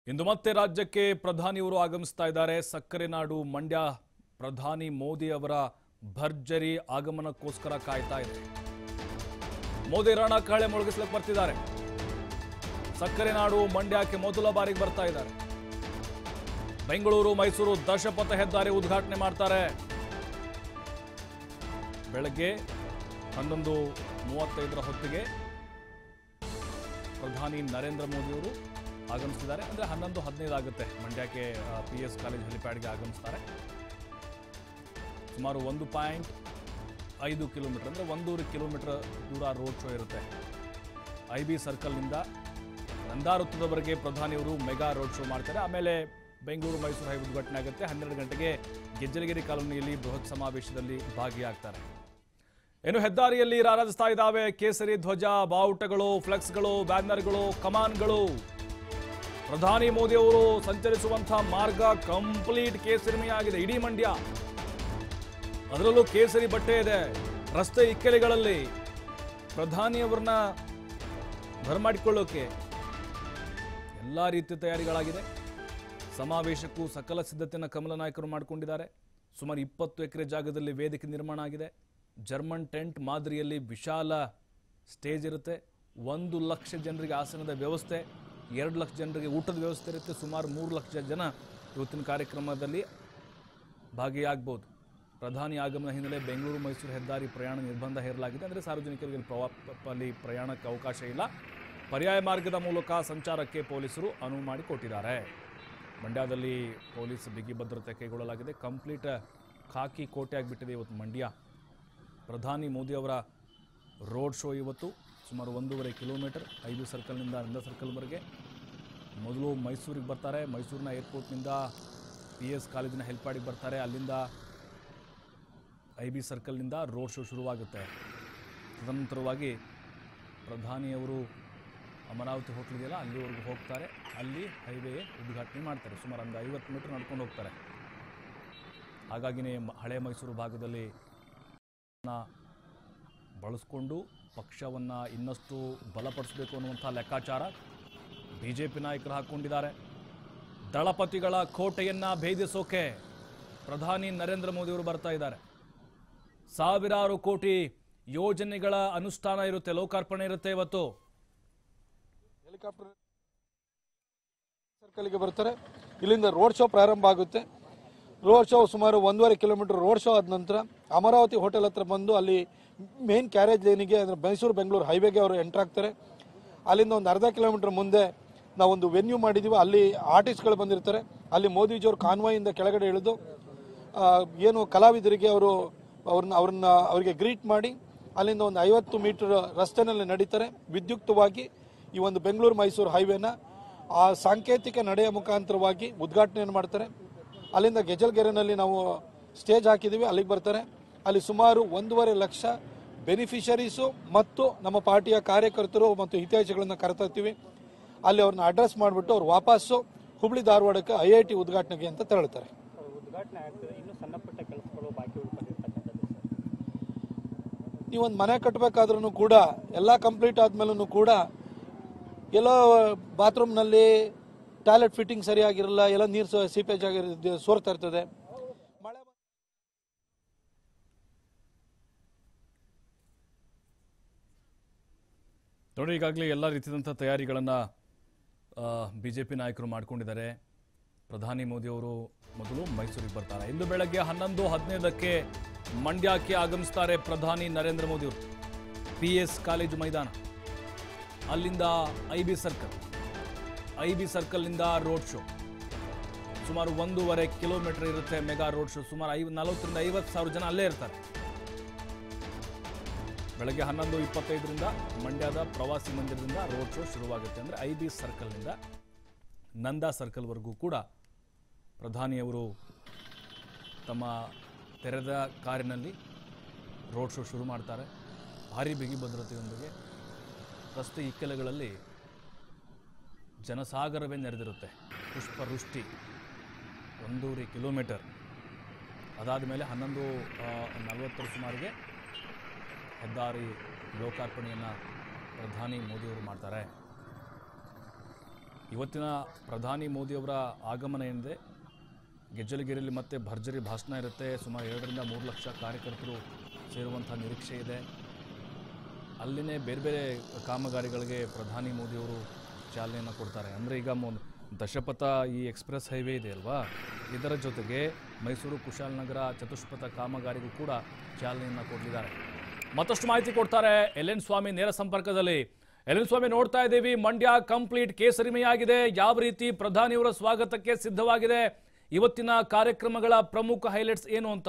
ಇಂದು ಮತ್ತೆ ರಾಜ್ಯಕ್ಕೆ ಪ್ರಧಾನಿಯವರು ಆಗಮಿಸ್ತಾ ಇದ್ದಾರೆ ಸಕ್ಕರೆ ನಾಡು ಮಂಡ್ಯ ಪ್ರಧಾನಿ ಮೋದಿ ಅವರ ಭರ್ಜರಿ ಆಗಮನಕ್ಕೋಸ್ಕರ ಕಾಯ್ತಾ ಇದೆ ಮೋದಿ ರಣಕಾಳೆ ಮೊಳಗಿಸ್ಲಿಕ್ಕೆ ಬರ್ತಿದ್ದಾರೆ ಸಕ್ಕರೆ ನಾಡು ಮಂಡ್ಯಕ್ಕೆ ಮೊದಲ ಬಾರಿಗೆ ಬರ್ತಾ ಇದ್ದಾರೆ ಬೆಂಗಳೂರು ಮೈಸೂರು ದಶಪಥ ಹೆದ್ದಾರಿ ಉದ್ಘಾಟನೆ ಮಾಡ್ತಾರೆ ಬೆಳಗ್ಗೆ ಹನ್ನೊಂದು ಮೂವತ್ತೈದರ ಹೊತ್ತಿಗೆ ಪ್ರಧಾನಿ ನರೇಂದ್ರ ಮೋದಿಯವರು ಆಗಮಿಸಿದ್ದಾರೆ ಅಂದರೆ ಹನ್ನೊಂದು ಹದಿನೈದು ಆಗುತ್ತೆ ಮಂಡ್ಯಕ್ಕೆ ಪಿ ಎಸ್ ಕಾಲೇಜ್ ಹೆಲಿಪ್ಯಾಡ್ಗೆ ಆಗಮಿಸ್ತಾರೆ ಸುಮಾರು ಒಂದು ಪಾಯಿಂಟ್ ಐದು ಕಿಲೋಮೀಟರ್ ಅಂದರೆ ಒಂದೂವರೆ ಕಿಲೋಮೀಟರ್ ದೂರ ರೋಡ್ ಶೋ ಇರುತ್ತೆ ಐ ಬಿ ಸರ್ಕಲ್ನಿಂದ ನಂದಾವೃತ್ತದವರೆಗೆ ಪ್ರಧಾನಿಯವರು ಮೆಗಾ ರೋಡ್ ಶೋ ಮಾಡ್ತಾರೆ ಆಮೇಲೆ ಬೆಂಗಳೂರು ಮೈಸೂರು ಹೈ ಉದ್ಘಾಟನೆ ಆಗುತ್ತೆ ಹನ್ನೆರಡು ಗಂಟೆಗೆ ಗೆಜ್ಜಲಗಿರಿ ಕಾಲೋನಿಯಲ್ಲಿ ಬೃಹತ್ ಸಮಾವೇಶದಲ್ಲಿ ಭಾಗಿಯಾಗ್ತಾರೆ ಇನ್ನು ಹೆದ್ದಾರಿಯಲ್ಲಿ ರಾರಾಜಿಸ್ತಾ ಇದ್ದಾವೆ ಕೇಸರಿ ಧ್ವಜ ಬಾವುಟಗಳು ಫ್ಲೆಕ್ಸ್ಗಳು ಬ್ಯಾನರ್ಗಳು ಕಮಾನ್ಗಳು ಪ್ರಧಾನಿ ಮೋದಿ ಅವರು ಸಂಚರಿಸುವಂತಹ ಮಾರ್ಗ ಕಂಪ್ಲೀಟ್ ಕೇಸರಿಮಯಾಗಿದೆ ಇಡೀ ಮಂಡ್ಯ ಅದರಲ್ಲೂ ಕೇಸರಿ ಬಟ್ಟೆ ಇದೆ ರಸ್ತೆ ಇಕ್ಕೆಲೆಗಳಲ್ಲಿ ಪ್ರಧಾನಿಯವರನ್ನ ಬರಮಾಡಿಕೊಳ್ಳೋಕೆ ಎಲ್ಲ ರೀತಿಯ ತಯಾರಿಗಳಾಗಿದೆ ಸಮಾವೇಶಕ್ಕೂ ಸಕಲ ಸಿದ್ಧತೆಯನ್ನು ಕಮಲ ನಾಯಕರು ಮಾಡಿಕೊಂಡಿದ್ದಾರೆ ಸುಮಾರು ಇಪ್ಪತ್ತು ಎಕರೆ ಜಾಗದಲ್ಲಿ ವೇದಿಕೆ ನಿರ್ಮಾಣ ಆಗಿದೆ ಜರ್ಮನ್ ಟೆಂಟ್ ಮಾದರಿಯಲ್ಲಿ ವಿಶಾಲ ಸ್ಟೇಜ್ ಇರುತ್ತೆ ಒಂದು ಲಕ್ಷ ಜನರಿಗೆ ಆಸನದ ವ್ಯವಸ್ಥೆ ಎರಡು ಲಕ್ಷ ಜನರಿಗೆ ಊಟದ ವ್ಯವಸ್ಥೆ ಇರುತ್ತೆ ಸುಮಾರು ಮೂರು ಲಕ್ಷ ಜನ ಇವತ್ತಿನ ಕಾರ್ಯಕ್ರಮದಲ್ಲಿ ಭಾಗಿಯಾಗಬಹುದು ಪ್ರಧಾನಿ ಆಗಮನ ಹಿನ್ನೆಲೆ ಬೆಂಗಳೂರು ಮೈಸೂರು ಹೆದ್ದಾರಿ ಪ್ರಯಾಣ ನಿರ್ಬಂಧ ಹೇರಲಾಗಿದೆ ಅಂದರೆ ಸಾರ್ವಜನಿಕರಿಗೆ ಇಲ್ಲಿ ಪ್ರವಾ ಅಲ್ಲಿ ಪ್ರಯಾಣಕ್ಕೆ ಅವಕಾಶ ಇಲ್ಲ ಪರ್ಯಾಯ ಮಾರ್ಗದ ಮೂಲಕ ಸಂಚಾರಕ್ಕೆ ಪೊಲೀಸರು ಅನುವು ಮಾಡಿಕೊಟ್ಟಿದ್ದಾರೆ ಮಂಡ್ಯದಲ್ಲಿ ಪೊಲೀಸ್ ಬಿಗಿ ಭದ್ರತೆ ಕೈಗೊಳ್ಳಲಾಗಿದೆ ಕಂಪ್ಲೀಟ್ ಖಾಕಿ ಕೋಟೆ ಆಗಿಬಿಟ್ಟಿದೆ ಇವತ್ತು ಮಂಡ್ಯ ಪ್ರಧಾನಿ ಮೋದಿ ಅವರ ರೋಡ್ ಶೋ ಇವತ್ತು ಸುಮಾರು ಒಂದೂವರೆ ಕಿಲೋಮೀಟರ್ ಐದು ಸರ್ಕಲ್ನಿಂದ ನಂದ ಸರ್ಕಲ್ವರೆಗೆ ಮೊದಲು ಮೈಸೂರಿಗೆ ಬರ್ತಾರೆ ಮೈಸೂರಿನ ಏರ್ಪೋರ್ಟ್ನಿಂದ ಪಿ ಎಸ್ ಕಾಲೇಜಿನ ಹೆಲ್ಪಾಡಿಗೆ ಬರ್ತಾರೆ ಅಲ್ಲಿಂದ ಐ ಬಿ ಸರ್ಕಲ್ನಿಂದ ರೋಡ್ ಶೋ ಶುರುವಾಗುತ್ತೆ ತದನಂತರವಾಗಿ ಪ್ರಧಾನಿಯವರು ಅಮರಾವತಿ ಹೋಟ್ಲ್ ಇದೆಯಲ್ಲ ಅಲ್ಲಿವರೆಗೂ ಹೋಗ್ತಾರೆ ಅಲ್ಲಿ ಹೈವೇ ಉದ್ಘಾಟನೆ ಮಾಡ್ತಾರೆ ಸುಮಾರು ಒಂದು ಐವತ್ತು ಮೀಟರ್ ನಡ್ಕೊಂಡು ಹೋಗ್ತಾರೆ ಹಾಗಾಗಿನೇ ಮ- ಹಳೆ ಮೈಸೂರು ಭಾಗದಲ್ಲಿ ನ ಬಳಸ್ಕೊಂಡು ಪಕ್ಷವನ್ನು ಇನ್ನಷ್ಟು ಬಲಪಡಿಸಬೇಕು ಅನ್ನುವಂಥ ಲೆಕ್ಕಾಚಾರ ಬಿ ಜೆ ಪಿ ನಾಯಕರು ಹಾಕ್ಕೊಂಡಿದ್ದಾರೆ ದಳಪತಿಗಳ ಕೋಟೆಯನ್ನು ಭೇದಿಸೋಕೆ ಪ್ರಧಾನಿ ನರೇಂದ್ರ ಮೋದಿಯವರು ಬರ್ತಾ ಇದ್ದಾರೆ ಸಾವಿರಾರು ಕೋಟಿ ಯೋಜನೆಗಳ ಅನುಷ್ಠಾನ ಇರುತ್ತೆ ಲೋಕಾರ್ಪಣೆ ಇರುತ್ತೆ ಇವತ್ತು ಹೆಲಿಕಾಪ್ಟರ್ ಸರ್ಕಲ್ಗೆ ಬರ್ತಾರೆ ಇಲ್ಲಿಂದ ರೋಡ್ ಶೋ ಪ್ರಾರಂಭ ಆಗುತ್ತೆ ರೋಡ್ ಶೋ ಸುಮಾರು ಒಂದೂವರೆ ಕಿಲೋಮೀಟರ್ ರೋಡ್ ಶೋ ಆದ ನಂತರ ಅಮರಾವತಿ ಹೋಟೆಲ್ ಹತ್ರ ಬಂದು ಅಲ್ಲಿ ಮೇನ್ ಕ್ಯಾರೇಜ್ ಲೈನಿಗೆ ಅಂದರೆ ಮೈಸೂರು ಬೆಂಗಳೂರು ಹೈವೇಗೆ ಅವರು ಎಂಟರ್ ಆಗ್ತಾರೆ ಅಲ್ಲಿಂದ ಒಂದು ಅರ್ಧ ಕಿಲೋಮೀಟರ್ ಮುಂದೆ ನಾವೊಂದು ವೆನ್ಯೂ ಮಾಡಿದ್ದೀವಿ ಅಲ್ಲಿ ಆರ್ಟಿಸ್ಟ್ಗಳು ಬಂದಿರ್ತಾರೆ ಅಲ್ಲಿ ಮೋದಿಜಿಯವರು ಕಾನ್ವಾಯಿಂದ ಕೆಳಗಡೆ ಇಳಿದು ಆ, ಏನು ಕಲಾವಿದರಿಗೆ ಅವರು ಅವ್ರನ್ನ ಅವ್ರನ್ನ ಅವರಿಗೆ ಗ್ರೀಟ್ ಮಾಡಿ ಅಲ್ಲಿಂದ ಒಂದು ಐವತ್ತು ಮೀಟರ್ ರಸ್ತೆನಲ್ಲಿ ನಡೀತಾರೆ ವಿದ್ಯುಕ್ತವಾಗಿ ಈ ಒಂದು ಬೆಂಗಳೂರು ಮೈಸೂರು ಹೈವೇನ ಆ ಸಾಂಕೇತಿಕ ನಡೆಯ ಮುಖಾಂತರವಾಗಿ ಉದ್ಘಾಟನೆಯನ್ನು ಮಾಡ್ತಾರೆ ಅಲ್ಲಿಂದ ಗೆಜಲ್ಗೆರೆನಲ್ಲಿ ನಾವು ಸ್ಟೇಜ್ ಹಾಕಿದ್ದೀವಿ ಅಲ್ಲಿಗೆ ಬರ್ತಾರೆ ಅಲ್ಲಿ ಸುಮಾರು ಒಂದೂವರೆ ಲಕ್ಷ ಬೆನಿಫಿಷರೀಸು ಮತ್ತು ನಮ್ಮ ಪಾರ್ಟಿಯ ಕಾರ್ಯಕರ್ತರು ಮತ್ತು ಹಿತೈಷಿಗಳನ್ನು ಕರೆತರ್ತೀವಿ ಅಲ್ಲಿ ಅವ್ರನ್ನ ಅಡ್ರೆಸ್ ಮಾಡಿಬಿಟ್ಟು ಅವ್ರು ವಾಪಸ್ಸು ಹುಬ್ಳಿ ಧಾರವಾಡಕ್ಕೆ ಐ ಐ ಟಿ ಉದ್ಘಾಟನೆಗೆ ಅಂತ ತೆರಳುತ್ತಾರೆ ಉದ್ಘಾಟನೆ ಆಗ್ತದೆ ಇನ್ನೂ ಸಣ್ಣ ಪುಟ್ಟ ಕೆಲಸಗಳು ಬಾಕಿ ಉಳ್ಕೊಂಡಿರ್ತಕ್ಕಂಥದ್ದು ಸರ್ ನೀವೊಂದು ಮನೆ ಕಟ್ಟಬೇಕಾದ್ರೂ ಕೂಡ ಎಲ್ಲ ಕಂಪ್ಲೀಟ್ ಆದ್ಮೇಲೂ ಕೂಡ ಎಲ್ಲೋ ಬಾತ್ರೂಮ್ನಲ್ಲಿ ಟಾಯ್ಲೆಟ್ ಫಿಟ್ಟಿಂಗ್ ಸರಿಯಾಗಿರಲ್ಲ ಎಲ್ಲ ನೀರು ಸೀಪೇಜ್ ಆಗಿರ ಸೋರ್ತಾ ಇರ್ತದೆ ಮಳೆ ಬಂದ್- ನೋಡಿ ಈಗಾಗಲೇ ಎಲ್ಲ ರೀತಿಯಾದಂಥ ತಯಾರಿಗಳನ್ನು ಬಿ ಜೆ ಪಿ ನಾಯಕರು ಮಾಡ್ಕೊಂಡಿದ್ದಾರೆ ಪ್ರಧಾನಿ ಮೋದಿಯವರು ಮೊದಲು ಮೈಸೂರಿಗೆ ಬರ್ತಾರೆ ಇಂದು ಬೆಳಗ್ಗೆ ಹನ್ನೊಂದು ಹದಿನೈದಕ್ಕೆ ಮಂಡ್ಯಕ್ಕೆ ಆಗಮಿಸ್ತಾರೆ ಪ್ರಧಾನಿ ನರೇಂದ್ರ ಮೋದಿಯವರು ಪಿ ಎಸ್ ಕಾಲೇಜು ಮೈದಾನ ಅಲ್ಲಿಂದ I B circle I B ಸರ್ಕಲ್ನಿಂದ ರೋಡ್ ಶೋ ಸುಮಾರು ಒಂದೂವರೆ ಕಿಲೋಮೀಟರ್ ಇರುತ್ತೆ ಮೆಗಾ ರೋಡ್ ಶೋ ಸುಮಾರು ಐವ ನಲವತ್ತರಿಂದ ಐವತ್ತು ಸಾವಿರ ಜನ ಅಲ್ಲೇ ಇರ್ತಾರೆ ಬೆಳಗ್ಗೆ ಹನ್ನೊಂದು ಇಪ್ಪತ್ತೈದರಿಂದ ಮಂಡ್ಯದ ಪ್ರವಾಸಿ ಮಂದಿರದಿಂದ ರೋಡ್ ಶೋ ಶುರುವಾಗುತ್ತೆ ಅಂದರೆ ಐ ಬಿ ಸರ್ಕಲ್ನಿಂದ ನಂದಾ ಸರ್ಕಲ್ವರೆಗೂ ಕೂಡ ಪ್ರಧಾನಿಯವರು ತಮ್ಮ ತೆರೆದ ಕಾರಿನಲ್ಲಿ ರೋಡ್ ಶೋ ಶುರು ಮಾಡ್ತಾರೆ ಭಾರಿ ಬಿಗಿ ಭದ್ರತೆಯೊಂದಿಗೆ ರಸ್ತೆ ಇಕ್ಕೆಲೆಗಳಲ್ಲಿ ಜನಸಾಗರವೇ ನೆರೆದಿರುತ್ತೆ ಪುಷ್ಪವೃಷ್ಟಿ ಒಂದೂವರೆ ಕಿಲೋಮೀಟರ್ ಅದಾದ ಮೇಲೆ ಹನ್ನೊಂದು ಆ, ನಲವತ್ತರ ಸುಮಾರಿಗೆ ಹೆದ್ದಾರಿ ಲೋಕಾರ್ಪಣೆಯನ್ನು ಪ್ರಧಾನಿ ಮೋದಿಯವರು ಮಾಡ್ತಾರೆ ಇವತ್ತಿನ ಪ್ರಧಾನಿ ಮೋದಿಯವರ ಆಗಮನ ಏನಿದೆ ಗೆಜ್ಜಲಗಿರಿಯಲ್ಲಿ ಮತ್ತೆ ಭರ್ಜರಿ ಭಾಷಣ ಇರುತ್ತೆ ಸುಮಾರು ಎರಡರಿಂದ ಮೂರು ಲಕ್ಷ ಕಾರ್ಯಕರ್ತರು ಸೇರುವಂಥ ನಿರೀಕ್ಷೆ ಇದೆ ಅಲ್ಲಿನೇ ಬೇರೆ ಬೇರೆ ಕಾಮಗಾರಿಗಳಿಗೆ ಪ್ರಧಾನಿ ಮೋದಿಯವರು ಚಾಲನೆಯನ್ನು ಕೊಡ್ತಾರೆ ಅಂದರೆ ಈಗ ಮೊ ದಶಪಥ ಈ ಎಕ್ಸ್ಪ್ರೆಸ್ ಹೈವೇ ಇದೆ ಅಲ್ವಾ ಇದರ ಜೊತೆಗೆ ಮೈಸೂರು ಕುಶಾಲನಗರ ಚತುಷ್ಪಥ ಕಾಮಗಾರಿಗೂ ಕೂಡ ಚಾಲನೆಯನ್ನು ಕೊಡಲಿದ್ದಾರೆ ಮತ್ತಷ್ಟು ಮಾಹಿತಿ ಕೊಡ್ತಾರೆ ಎಲ್ ಎನ್ ಸ್ವಾಮಿ ನೇರ ಸಂಪರ್ಕದಲ್ಲಿ ಎಲ್ ಎನ್ ಸ್ವಾಮಿ ನೋಡ್ತಾ ಇದ್ದೀವಿ ಮಂಡ್ಯ ಕಂಪ್ಲೀಟ್ ಕೇಸರಿಮಯಾಗಿದೆ ಯಾವ ರೀತಿ ಪ್ರಧಾನಿಯವರ ಸ್ವಾಗತಕ್ಕೆ ಸಿದ್ಧವಾಗಿದೆ ಇವತ್ತಿನ ಕಾರ್ಯಕ್ರಮಗಳ ಪ್ರಮುಖ ಹೈಲೈಟ್ಸ್ ಏನು ಅಂತ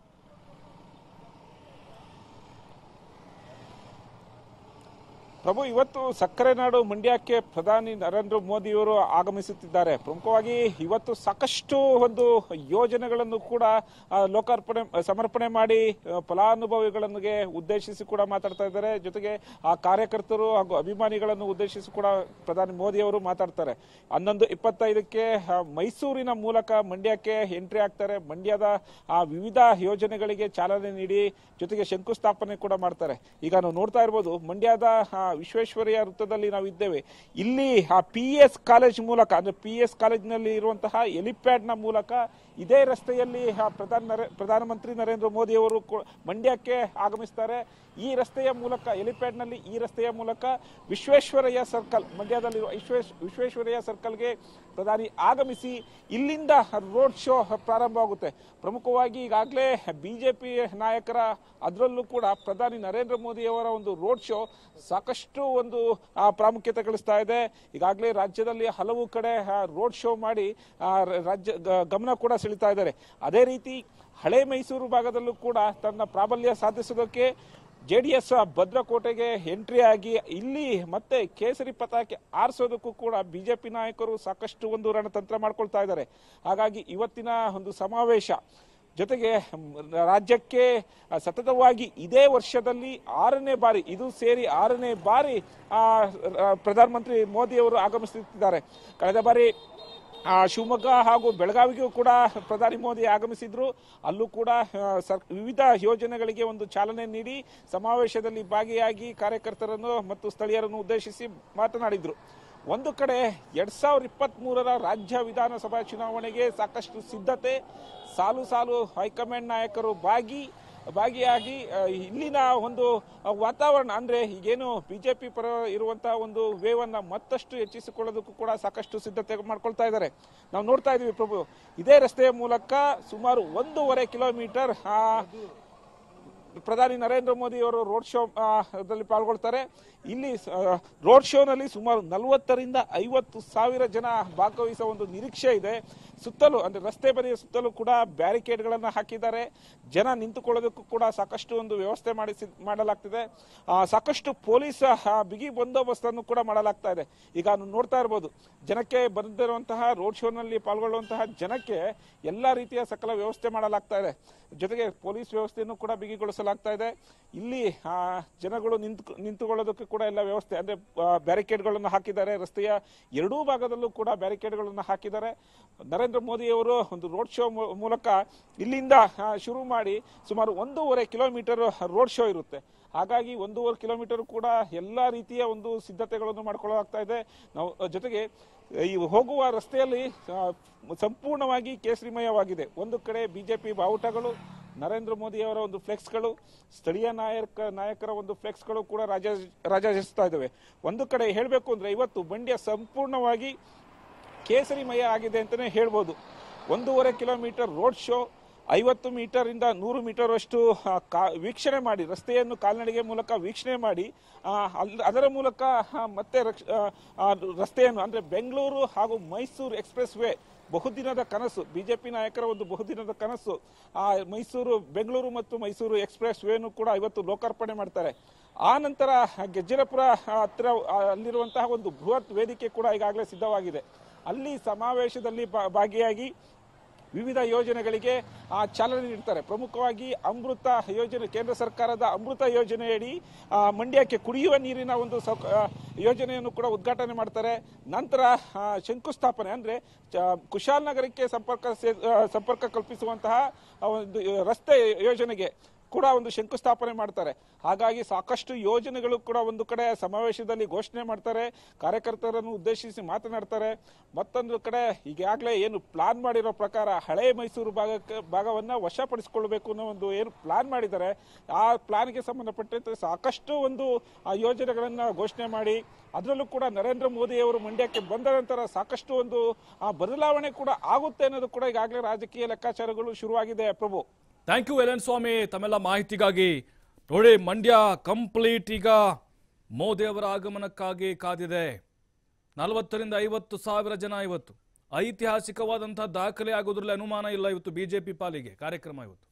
ಪ್ರಭು ಇವತ್ತು ಸಕ್ಕರೆ ನಾಡು ಮಂಡ್ಯಕ್ಕೆ ಪ್ರಧಾನಿ ನರೇಂದ್ರ ಮೋದಿಯವರು ಆಗಮಿಸುತ್ತಿದ್ದಾರೆ ಪ್ರಮುಖವಾಗಿ ಇವತ್ತು ಸಾಕಷ್ಟು ಒಂದು ಯೋಜನೆಗಳನ್ನು ಕೂಡ ಆ, ಲೋಕಾರ್ಪಣೆ ಸಮರ್ಪಣೆ ಮಾಡಿ ಆ, ಫಲಾನುಭವಿಗಳಿಗೆ ಉದ್ದೇಶಿಸಿ ಕೂಡ ಮಾತಾಡ್ತಾ ಇದ್ದಾರೆ ಜೊತೆಗೆ ಆ ಕಾರ್ಯಕರ್ತರು ಹಾಗೂ ಅಭಿಮಾನಿಗಳನ್ನು ಉದ್ದೇಶಿಸಿ ಕೂಡ ಪ್ರಧಾನಿ ಮೋದಿಯವರು ಮಾತಾಡ್ತಾರೆ ಹನ್ನೊಂದು ಇಪ್ಪತ್ತೈದಕ್ಕೆ ಆ, ಮೈಸೂರಿನ ಮೂಲಕ ಮಂಡ್ಯಕ್ಕೆ ಎಂಟ್ರಿ ಆಗ್ತಾರೆ ಮಂಡ್ಯದ ಆ ವಿವಿಧ ಯೋಜನೆಗಳಿಗೆ ಚಾಲನೆ ನೀಡಿ ಜೊತೆಗೆ ಶಂಕುಸ್ಥಾಪನೆ ಕೂಡ ಮಾಡ್ತಾರೆ ಈಗ ನಾವು ನೋಡ್ತಾ ಇರ್ಬೋದು ಮಂಡ್ಯದ ಆ, ವಿಶ್ವೇಶ್ವರಯ್ಯ ವೃತ್ತದಲ್ಲಿ ನಾವು ಇದ್ದೇವೆ ಇಲ್ಲಿ ಆ ಪಿ ಎಸ್ ಕಾಲೇಜ್ ಮೂಲಕ ಅಂದ್ರೆ ಪಿ ಎಸ್ ಕಾಲೇಜಿನಲ್ಲಿ ಇರುವಂತಹ ಎಲಿಪ್ಯಾಡ್ ನ ಮೂಲಕ ಇದೇ ರಸ್ತೆಯಲ್ಲಿ ಆ, ಪ್ರಧಾನ ನರೇ- ಪ್ರಧಾನಮಂತ್ರಿ ನರೇಂದ್ರ ಮೋದಿ ಅವರು ಕೂ- ಮಂಡ್ಯಕ್ಕೆ ಆಗಮಿಸ್ತಾರೆ ಈ ರಸ್ತೆಯ ಮೂಲಕ ಎಲಿಪ್ಯಾಡ್ ನಲ್ಲಿ ಈ ರಸ್ತೆಯ ಮೂಲಕ ವಿಶ್ವೇಶ್ವರಯ್ಯ ಸರ್ಕಲ್ ಮಂಡ್ಯದಲ್ಲಿರುವ ವಿಶ್ವೇಶ್ ವಿಶ್ವೇಶ್ವರಯ್ಯ ಸರ್ಕಲ್ಗೆ ಪ್ರಧಾನಿ ಆಗಮಿಸಿ ಇಲ್ಲಿಂದ ರೋಡ್ ಶೋ ಪ್ರಾರಂಭವಾಗುತ್ತೆ ಪ್ರಮುಖವಾಗಿ ಈಗಾಗಲೇ ಬಿಜೆಪಿ ನಾಯಕರ ಅದರಲ್ಲೂ ಕೂಡ ಪ್ರಧಾನಿ ನರೇಂದ್ರ ಮೋದಿ ಅವರ ಒಂದು ರೋಡ್ ಶೋ ಸಾಕಷ್ಟು ಒಂದು ಆ, ಪ್ರಾಮುಖ್ಯತೆ ಗಳಿಸ್ತಾ ಇದೆ ಈಗಾಗಲೇ ರಾಜ್ಯದಲ್ಲಿ ಹಲವು ಕಡೆ ರೋಡ್ ಶೋ ಮಾಡಿ ಆ, ರ- ರಾಜ್ಯ ಗ- ಗಮನ ಕೂಡ ಸೆಳೀತಾ ಇದ್ದಾರೆ ಅದೇ ರೀತಿ ಹಳೆ ಮೈಸೂರು ಭಾಗದಲ್ಲೂ ಕೂಡ ತನ್ನ ಪ್ರಾಬಲ್ಯ ಸಾಧಿಸೋದಕ್ಕೆ ಜೆ ಡಿ ಎಸ್ ಭದ್ರಕೋಟೆಗೆ ಎಂಟ್ರಿ ಆಗಿ ಇಲ್ಲಿ ಮತ್ತೆ ಕೇಸರಿ ಪತಾಕೆ ಆರಿಸೋದಕ್ಕೂ ಕೂಡ ಬಿಜೆಪಿ ನಾಯಕರು ಸಾಕಷ್ಟು ಒಂದು ರಣತಂತ್ರ ಮಾಡ್ಕೊಳ್ತಾ ಇದ್ದಾರೆ ಹಾಗಾಗಿ ಇವತ್ತಿನ ಒಂದು ಸಮಾವೇಶ ಜೊತೆಗೆ ಮ್, ರಾಜ್ಯಕ್ಕೆ ಆ, ಸತತವಾಗಿ ಇದೇ ವರ್ಷದಲ್ಲಿ ಆರನೇ ಬಾರಿ ಇದು ಸೇರಿ ಆರನೇ ಬಾರಿ ಆ, ರ- ಪ್ರಧಾನಮಂತ್ರಿ ಮೋದಿ ಅವರು ಆಗಮಿಸುತ್ತಿದ್ದಾರೆ ಕಳೆದ ಬಾರಿ ಆ, ಶಿವಮೊಗ್ಗ ಹಾಗೂ ಬೆಳಗಾವಿಗೂ ಕೂಡ ಪ್ರಧಾನಿ ಮೋದಿ ಆಗಮಿಸಿದ್ರು ಅಲ್ಲೂ ಕೂಡ ಆ, ಸರ್ ವಿವಿಧ ಯೋಜನೆಗಳಿಗೆ ಒಂದು ಚಾಲನೆ ನೀಡಿ ಸಮಾವೇಶದಲ್ಲಿ ಭಾಗಿಯಾಗಿ ಕಾರ್ಯಕರ್ತರನ್ನು ಮತ್ತು ಸ್ಥಳೀಯರನ್ನು ಉದ್ದೇಶಿಸಿ ಮಾತನಾಡಿದ್ರು ಒಂದು ಕಡೆ ಎರಡ್ ಸಾವಿರದ ಇಪ್ಪತ್ತ್ ಮೂರರ ರಾಜ್ಯ ವಿಧಾನಸಭಾ ಚುನಾವಣೆಗೆ ಸಾಕಷ್ಟು ಸಿದ್ಧತೆ ಸಾಲು ಸಾಲು ಹೈಕಮಾಂಡ್ ನಾಯಕರು ಭಾಗಿ ಭಾಗಿಯಾಗಿ ಆ, ಇಲ್ಲಿನ ಒಂದು ವಾತಾವರಣ ಅಂದ್ರೆ ಈಗೇನು ಬಿಜೆಪಿ ಪರ ಇರುವಂತಹ ಒಂದು ವೇವನ್ನ ಮತ್ತಷ್ಟು ಹೆಚ್ಚಿಸಿಕೊಳ್ಳೋದಕ್ಕೂ ಕೂಡ ಸಾಕಷ್ಟು ಸಿದ್ಧತೆ ಮಾಡ್ಕೊಳ್ತಾ ಇದ್ದಾರೆ ನಾವು ನೋಡ್ತಾ ಇದೀವಿ ಪ್ರಭು ಇದೇ ರಸ್ತೆಯ ಮೂಲಕ ಸುಮಾರು ಒಂದೂವರೆ ಕಿಲೋಮೀಟರ್ ಆ, ಪ್ರಧಾನಿ ನರೇಂದ್ರ ಮೋದಿ ಅವರು ರೋಡ್ ಶೋ ಆ, ದಲ್ಲಿ ಪಾಲ್ಗೊಳ್ತಾರೆ ಇಲ್ಲಿ ಆ, ರೋಡ್ ಶೋನಲ್ಲಿ ಸುಮಾರು ನಲವತ್ತರಿಂದ ಐವತ್ತು ಸಾವಿರ ಜನ ಭಾಗವಹಿಸುವ ಒಂದು ನಿರೀಕ್ಷೆ ಇದೆ ಸುತ್ತಲೂ ಅಂದ್ರೆ ರಸ್ತೆ ಬದಿಯ ಸುತ್ತಲೂ ಕೂಡ ಬ್ಯಾರಿಕೇಡ್ಗಳನ್ನು ಹಾಕಿದ್ದಾರೆ ಜನ ನಿಂತುಕೊಳ್ಳೋದಕ್ಕೂ ಕೂಡ ಸಾಕಷ್ಟು ಒಂದು ವ್ಯವಸ್ಥೆ ಮಾಡಿಸಿ ಮಾಡಲಾಗ್ತಿದೆ ಆ, ಸಾಕಷ್ಟು ಪೊಲೀಸ್ ಆ, ಬಿಗಿ ಬಂದೋಬಸ್ತನ್ನು ಕೂಡ ಮಾಡಲಾಗ್ತಾ ಇದೆ ಈಗ ನೀವು ನೋಡ್ತಾ ಇರ್ಬೋದು ಜನಕ್ಕೆ ಬಂದಿರುವಂತಹ ರೋಡ್ ಶೋನಲ್ಲಿ ಪಾಲ್ಗೊಳ್ಳುವಂತಹ ಜನಕ್ಕೆ ಎಲ್ಲ ರೀತಿಯ ಸಕಲ ವ್ಯವಸ್ಥೆ ಮಾಡಲಾಗ್ತಾ ಇದೆ ಜೊತೆಗೆ ಪೊಲೀಸ್ ವ್ಯವಸ್ಥೆಯನ್ನು ಕೂಡ ಬಿಗಿಗೊಳಿಸಲಾಗ್ತಾ ಇದೆ ಇಲ್ಲಿ ಆ, ಜನಗಳು ನಿಂತು ನಿಂತುಕೊಳ್ಳೋದಕ್ಕೆ ಕೂಡ ಎಲ್ಲ ವ್ಯವಸ್ಥೆ ಅಂದ್ರೆ ಬ್ಯಾರಿಕೇಡ್ಗಳನ್ನು ಹಾಕಿದ್ದಾರೆ ರಸ್ತೆಯ ಎರಡೂ ಭಾಗದಲ್ಲೂ ಕೂಡ ಬ್ಯಾರಿಕೇಡ್ಗಳನ್ನು ಹಾಕಿದ್ದಾರೆ ನರೇಂದ್ರ ಮೋದಿ ಅವರು ಒಂದು ರೋಡ್ ಶೋ ಮೂ- ಮೂಲಕ ಇಲ್ಲಿಂದ ಆ, ಶುರು ಮಾಡಿ ಸುಮಾರು ಒಂದೂವರೆ ಕಿಲೋಮೀಟರ್ ರೋಡ್ ಶೋ ಇರುತ್ತೆ ಹಾಗಾಗಿ ಒಂದೂವರೆ ಕಿಲೋಮೀಟರ್ ಕೂಡ ಎಲ್ಲ ರೀತಿಯ ಒಂದು ಸಿದ್ಧತೆಗಳನ್ನು ಮಾಡ್ಕೊಳ್ಳಲಾಗ್ತಾ ಇದೆ ನಾವು ಜೊತೆಗೆ ಈ ಹೋಗುವ ರಸ್ತೆಯಲ್ಲಿ ಆ, ಸಂಪೂರ್ಣವಾಗಿ ಕೇಸರಿಮಯವಾಗಿದೆ ಒಂದು ಕಡೆ ಬಿಜೆಪಿ ಬಾವುಟಗಳು ನರೇಂದ್ರ ಮೋದಿ ಅವರ ಒಂದು ಫ್ಲೆಕ್ಸ್ಗಳು ಸ್ಥಳೀಯ ನಾಯಕ ನಾಯಕರ ಒಂದು ಫ್ಲೆಕ್ಸ್ಗಳು ಕೂಡ ರಾಜ ರಾಜಾಜಿಸ್ತಾ ಇದ್ದಾವೆ ಒಂದು ಕಡೆ ಹೇಳಬೇಕು ಅಂದ್ರೆ ಇವತ್ತು ಮಂಡ್ಯ ಸಂಪೂರ್ಣವಾಗಿ ಕೇಸರಿಮಯ ಆಗಿದೆ ಅಂತಲೇ ಹೇಳ್ಬೋದು ಒಂದೂವರೆ ಕಿಲೋಮೀಟರ್ ರೋಡ್ ಶೋ ಐವತ್ತು ಮೀಟರ್ ಇಂದ ನೂರು ಮೀಟರ್ ಅಷ್ಟು ಆ, ಕಾ- ವೀಕ್ಷಣೆ ಮಾಡಿ ರಸ್ತೆಯನ್ನು ಕಾಲ್ನಡಿಗೆ ಮೂಲಕ ವೀಕ್ಷಣೆ ಮಾಡಿ ಆ, ಅಲ್- ಅದರ ಮೂಲಕ ಆ, ಮತ್ತೆ ರಕ್ಷ- ಆ, ಆ, ರಸ್ತೆಯನ್ನು ಅಂದ್ರೆ ಬೆಂಗಳೂರು ಹಾಗೂ ಮೈಸೂರು ಎಕ್ಸ್ಪ್ರೆಸ್ ವೇ ಬಹುದಿನದ ಕನಸು ಬಿಜೆಪಿ ನಾಯಕರ ಒಂದು ಬಹುದಿನದ ಕನಸು ಆ ಮೈಸೂರು ಬೆಂಗಳೂರು ಮತ್ತು ಮೈಸೂರು ಎಕ್ಸ್ಪ್ರೆಸ್ ವೇನು ಕೂಡ ಇವತ್ತು ಲೋಕಾರ್ಪಣೆ ಮಾಡ್ತಾರೆ ಆ ನಂತರ ಗೆಜ್ಜರಪುರ ಹತ್ರ ಆ, ಅಲ್ಲಿರುವಂತಹ ಒಂದು ಬೃಹತ್ ವೇದಿಕೆ ಕೂಡ ಈಗಾಗಲೇ ಸಿದ್ಧವಾಗಿದೆ ಅಲ್ಲಿ ಸಮಾವೇಶದಲ್ಲಿ ಭಾ- ಭಾಗಿಯಾಗಿ ವಿವಿಧ ಯೋಜನೆಗಳಿಗೆ ಆ, ಚಾಲನೆ ನೀಡ್ತಾರೆ ಪ್ರಮುಖವಾಗಿ ಅಮೃತ ಯೋಜನೆ ಕೇಂದ್ರ ಸರ್ಕಾರದ ಅಮೃತ ಯೋಜನೆಯಡಿ ಆ, ಮಂಡ್ಯಕ್ಕೆ ಕುಡಿಯುವ ನೀರಿನ ಒಂದು ಸೌಕ ಆ, ಯೋಜನೆಯನ್ನು ಕೂಡ ಉದ್ಘಾಟನೆ ಮಾಡ್ತಾರೆ ನಂತರ ಆ, ಶಂಕುಸ್ಥಾಪನೆ ಅಂದ್ರೆ ಚ- ಕುಶಾಲನಗರಕ್ಕೆ ಸಂಪರ್ಕ ಸೇ- ಆ, ಸಂಪರ್ಕ ಕಲ್ಪಿಸುವಂತಹ ಆ ಒಂದು ರಸ್ತೆ ಯೋಜನೆಗೆ ಕೂಡ ಒಂದು ಶಂಕುಸ್ಥಾಪನೆ ಮಾಡ್ತಾರೆ ಹಾಗಾಗಿ ಸಾಕಷ್ಟು ಯೋಜನೆಗಳು ಕೂಡ ಒಂದು ಕಡೆ ಸಮಾವೇಶದಲ್ಲಿ ಘೋಷಣೆ ಮಾಡ್ತಾರೆ ಕಾರ್ಯಕರ್ತರನ್ನು ಉದ್ದೇಶಿಸಿ ಮಾತನಾಡ್ತಾರೆ ಮತ್ತೊಂದು ಕಡೆ ಈಗಾಗಲೇ ಏನು ಪ್ಲಾನ್ ಮಾಡಿರೋ ಪ್ರಕಾರ ಹಳೆ ಮೈಸೂರು ಭಾಗಕ್ಕೆ ಭಾಗವನ್ನ ವಶಪಡಿಸಿಕೊಳ್ಬೇಕು ಅನ್ನೋ ಒಂದು ಏನು ಪ್ಲಾನ್ ಮಾಡಿದ್ದಾರೆ ಆ ಪ್ಲಾನ್ಗೆ ಸಂಬಂಧಪಟ್ಟಂತೆ ಸಾಕಷ್ಟು ಒಂದು ಆ ಯೋಜನೆಗಳನ್ನ ಘೋಷಣೆ ಮಾಡಿ ಅದರಲ್ಲೂ ಕೂಡ ನರೇಂದ್ರ ಮೋದಿ ಅವರು ಮಂಡ್ಯಕ್ಕೆ ಬಂದ ನಂತರ ಸಾಕಷ್ಟು ಒಂದು ಆ ಬದಲಾವಣೆ ಕೂಡ ಆಗುತ್ತೆ ಅನ್ನೋದು ಕೂಡ ಈಗಾಗಲೇ ರಾಜಕೀಯ ಲೆಕ್ಕಾಚಾರಗಳು ಶುರುವಾಗಿದೆ ಪ್ರಭು ಥ್ಯಾಂಕ್ ಯು ಎಲನ್ ಸ್ವಾಮಿ ತಮ್ಮೆಲ್ಲ ಮಾಹಿತಿಗಾಗಿ ನೋಡಿ ಮಂಡ್ಯ ಕಂಪ್ಲೀಟ್ ಈಗ ಮೋದಿ ಅವರ ಆಗಮನಕ್ಕಾಗಿ ಕಾದಿದೆ ನಲವತ್ತರಿಂದ ಐವತ್ತು ಸಾವಿರ ಜನ ಇವತ್ತು ಐತಿಹಾಸಿಕವಾದಂತಹ ದಾಖಲೆ ಆಗೋದ್ರಲ್ಲಿ ಅನುಮಾನ ಇಲ್ಲ ಇವತ್ತು ಬಿಜೆಪಿ ಪಾಲಿಗೆ ಕಾರ್ಯಕ್ರಮ ಇವತ್ತು